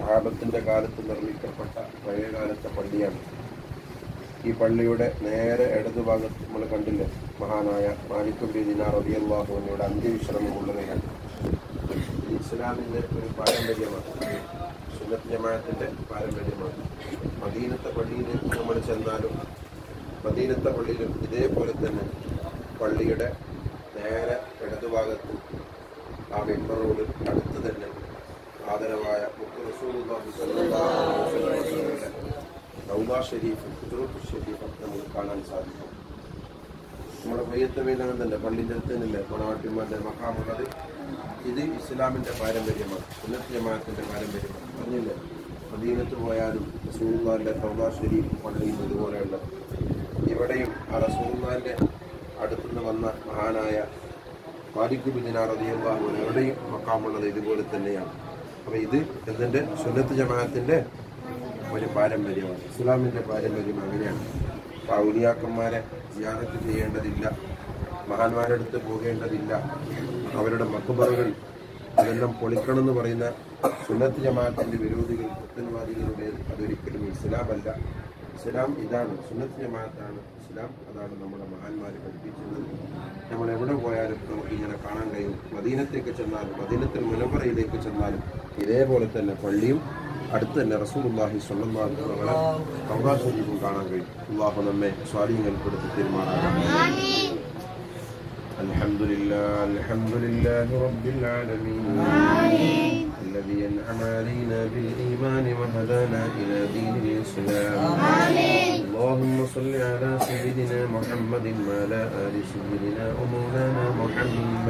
സഹാബത്തിന്റെ കാലത്ത് നിർമ്മിക്കപ്പെട്ട പഴയകാലത്തെ പള്ളിയാണ് ഈ പള്ളിയുടെ നേരെ ഇടതുഭാഗത്ത് നമ്മൾ കണ്ടില്ലേ മഹാനായ മാലിക്കുബി ദിനാർ റബിയല്ലാഹുവിനോട് അന്ത്യവിശ്രമം കൊള്ളുകയാണ് ഇത് ഇസ്ലാമിന്റെ ഒരു പാരമ്പര്യമാണ് സുന്നത്ത് ജമാഅത്തിന്റെ പാരമ്പര്യമാണ് മദീനത്തെ പള്ളിയിൽ നമ്മൾ ചെന്നാലും മദീനത്തെ പള്ളിയിലും ഇതേപോലെ തന്നെ പള്ളിയുടെ നേരെ ഇടതുഭാഗത്ത് ആ മെമ്പറോട് അടുത്ത് തന്നെ ആദരവായ മുഖ്യ റസൂലുള്ളാഹി സ്വല്ലല്ലാഹു അലൈഹി വസല്ലമയുടെ റൗദ ഷരീഫ് കുതുറത്ത് ഷരീഫ് നമുക്ക് കാണാൻ സാധിക്കും നമ്മുടെ പയ്യത്തമയിലങ്ങനെ തന്നെ പള്ളിൻ്റെ അടുത്ത് തന്നെയല്ലേ മണവാട്ടിമാരുടെ മഹാമുള്ളത് ഇത് ഇസ്ലാമിന്റെ പാരമ്പര്യമാണ് സുന്നത്ത് ജമാഅത്തിന്റെ പാരമ്പര്യമാണ് പറഞ്ഞില്ലേ മദീനത്ത് പോയാലും റസൂലുള്ളാഹിന്റെ റൗദ ഷരീഫ് പള്ളിയും ഇതുപോലെയുള്ള ഇവിടെയും ആ റസൂലുള്ളാഹിന്റെ അടുത്തുനിന്ന് വന്ന മഹാനായ മാലിക് ബിദിനാർ റളിയല്ലാഹു അൻഹു എവിടെയും മക്കാമുള്ളത് ഇതുപോലെ തന്നെയാണ് അപ്പൊ ഇത് എന്തിന്റെ സുന്നത്ത് ജമാഅത്തിന്റെ ഒരു പാരമ്പര്യമാണ് ഇസ്ലാമിന്റെ പാരമ്പര്യം അങ്ങനെയാണ് അപ്പൊ ഔലിയാക്കന്മാരെ സിയാറത്ത് ചെയ്യേണ്ടതില്ല മഹാന്മാരുടെ അടുത്ത് പോകേണ്ടതില്ല അവരുടെ മക്കുബറുകൾ അതെല്ലാം പൊളിക്കണം എന്ന് പറയുന്ന സുന്നത്ത് ജമാഅത്തിന്റെ വിരോധികൾ പുത്തൻവാദികളുടെ അതൊരിക്കലും ഇസ്ലാമല്ല ഇസ്ലാം ഇതാണ് സുന്നത്ത് ജമാഅത്താണ് ഇസ്ലാം അതാണ് നമ്മുടെ മഹാന്മാർ പഠിപ്പിച്ചത് നമ്മൾ എവിടെ പോയാലും നമുക്ക് ഇങ്ങനെ കാണാൻ കഴിയും മദീനത്തേക്ക് ചെന്നാലും മദീനത്തിൽ മുനപ്പറയിലേക്ക് ചെന്നാലും ഇതേപോലെ തന്നെ പള്ളിയും അടുത്ത് തന്നെ റസൂലുള്ളാഹി സ്വല്ലല്ലാഹു അലൈഹി വസല്ലം റൗദ ശരീഫും കാണാൻ കഴിയും അള്ളാഹു നമ്മെ സ്വാധീനപ്പെടുത്തി തീരുമാനമാകട്ടെ الحمد لله الحمد لله رب العالمين الذي أنعم علينا بالإيمان وهدانا إلى دين الإسلام اللهم صل على سيدنا محمد وعلى آل سيدنا ومولانا محمد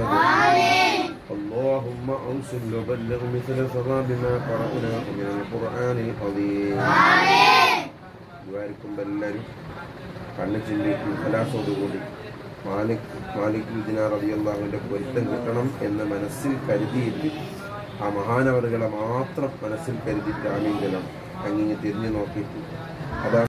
اللهم أوصل وبلغ مثل ثواب ما قرأناه من القرآن العظيم ദ്വാരിക്കും എല്ലാവരും കണ്ണു ചിന്തി കലാസോടുകൂടി മാലിക് മാലിക് ദിനാർ റളിയല്ലാഹുവിന്റെ പൊരുത്തം കിട്ടണം എന്ന് മനസ്സിൽ കരുതിയിട്ട് ആ മഹാനവറുകളെ മാത്രം മനസ്സിൽ കരുതിയിട്ട് ആമീൻ ജലം അങ്ങിങ്ങ് തിരിഞ്ഞു നോക്കിയിട്ട് അതാണ്